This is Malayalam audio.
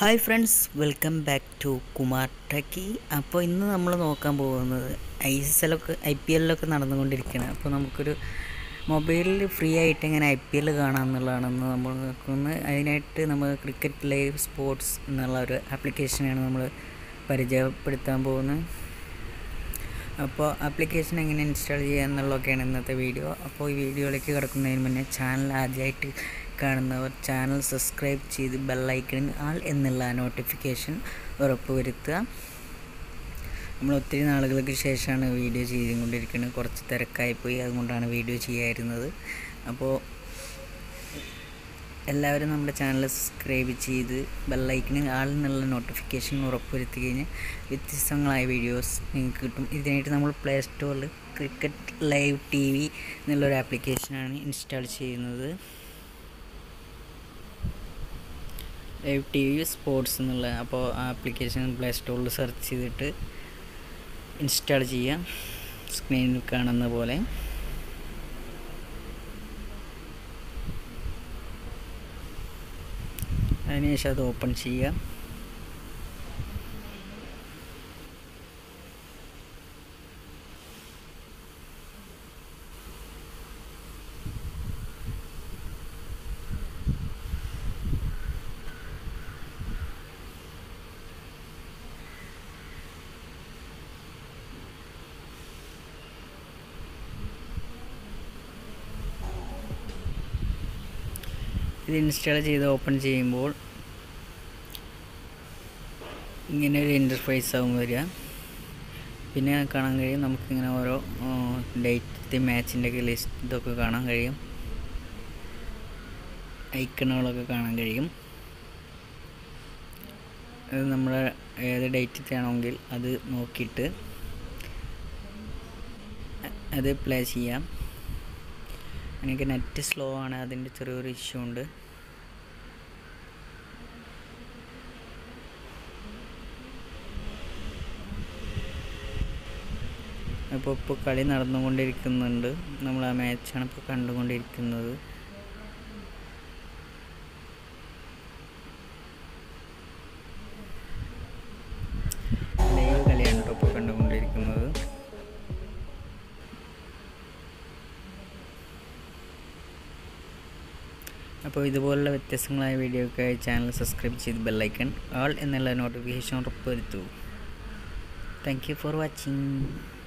hi friends welcome back to Kumar techie അപ്പോൾ ഇന്ന് നമ്മൾ നോക്കാൻ പോകുന്നത് ഐ എസ് എല്ലൊക്കെ ഐ പി എല്ലൊക്കെ നടന്നുകൊണ്ടിരിക്കുകയാണ് അപ്പോൾ നമുക്കൊരു മൊബൈലിൽ ഫ്രീ ആയിട്ട് എങ്ങനെ ഐ പി എൽ കാണാമെന്നുള്ളതാണെന്ന് നമ്മൾ നോക്കുന്നത് അതിനായിട്ട് നമ്മൾ ക്രിക്കറ്റ് ലൈവ് സ്പോർട്സ് എന്നുള്ള ഒരു ആപ്ലിക്കേഷനാണ് നമ്മൾ പരിചയപ്പെടുത്താൻ പോകുന്നത് അപ്പോൾ ആപ്ലിക്കേഷൻ എങ്ങനെ ഇൻസ്റ്റാൾ ചെയ്യുക എന്നുള്ളതൊക്കെയാണ് ഇന്നത്തെ വീഡിയോ അപ്പോൾ ഈ വീഡിയോയിലേക്ക് കിടക്കുന്നതിന് മുന്നേ ചാനൽ ആദ്യമായിട്ട് കാണുന്നവർ ചാനൽ സബ്സ്ക്രൈബ് ചെയ്ത് ബെല്ലൈക്കണിൽ ആൾ എന്നുള്ള നോട്ടിഫിക്കേഷൻ ഉറപ്പുവരുത്തുക നമ്മൾ ഒത്തിരി നാളുകൾക്ക് ശേഷമാണ് വീഡിയോ ചെയ്തുകൊണ്ടിരിക്കുന്നത് കുറച്ച് തിരക്കായിപ്പോയി അതുകൊണ്ടാണ് വീഡിയോ ചെയ്യാതിരുന്നത് അപ്പോൾ എല്ലാവരും നമ്മുടെ ചാനൽ സബ്സ്ക്രൈബ് ചെയ്ത് ബെല്ലൈക്കണിൽ ആൾ എന്നുള്ള നോട്ടിഫിക്കേഷൻ ഉറപ്പുവരുത്തി കഴിഞ്ഞാൽ വ്യത്യസ്തങ്ങളായ വീഡിയോസ് നിങ്ങൾക്ക് കിട്ടും ഇതിനായിട്ട് നമ്മൾ പ്ലേ സ്റ്റോറിൽ ക്രിക്കറ്റ് ലൈവ് ടി വി എന്നുള്ളൊരു ആപ്ലിക്കേഷനാണ് ഇൻസ്റ്റാൾ ചെയ്യുന്നത് ലൈവ് ടി വി സ്പോർട്സ് എന്നുള്ള അപ്പോൾ ആ ആപ്ലിക്കേഷൻ പ്ലേ സ്റ്റോറിൽ സെർച്ച് ചെയ്തിട്ട് ഇൻസ്റ്റാൾ ചെയ്യാം സ്ക്രീനിൽ കാണുന്ന പോലെ അതിനുശേഷം അത് ഓപ്പൺ ചെയ്യുക ഇത് ഇൻസ്റ്റാൾ ചെയ്ത് ഓപ്പൺ ചെയ്യുമ്പോൾ ഇങ്ങനെ ഒരു ഇൻ്റർഫേസ് ആവും വരിക പിന്നെ കാണാൻ കഴിയും നമുക്കിങ്ങനെ ഓരോ ഡേറ്റ് മാച്ചിൻ്റെ ഒക്കെ ലിസ്റ്റ് ഇതൊക്കെ കാണാൻ കഴിയും ഐക്കണുകളൊക്കെ കാണാൻ കഴിയും അത് നമ്മൾ ഏത് ഡേറ്റിൽ ആണെങ്കിൽ അത് നോക്കിയിട്ട് അത് പ്ലേ ചെയ്യാം എനിക്ക് നെറ്റ് സ്ലോ ആണ് അതിൻ്റെ ചെറിയൊരു ഇഷ്യൂ ഉണ്ട് അപ്പോൾ ഇപ്പോൾ കളി നടന്നുകൊണ്ടിരിക്കുന്നുണ്ട് നമ്മൾ ആ മാച്ചാണ് ഇപ്പോൾ കണ്ടുകൊണ്ടിരിക്കുന്നത് ലൈവ് കളിയാണ് കേട്ടോ ഇപ്പോൾ കണ്ടുകൊണ്ടിരിക്കുന്നത് അപ്പോൾ ഇതുപോലുള്ള വ്യത്യസ്തങ്ങളായ വീഡിയോക്കായി ചാനൽ സബ്സ്ക്രൈബ് ചെയ്ത് ബെല്ലൈക്കൺ ആൾ എന്നുള്ള നോട്ടിഫിക്കേഷൻ ഉറപ്പുവരുത്തൂ താങ്ക് യു ഫോർ വാച്ചിങ്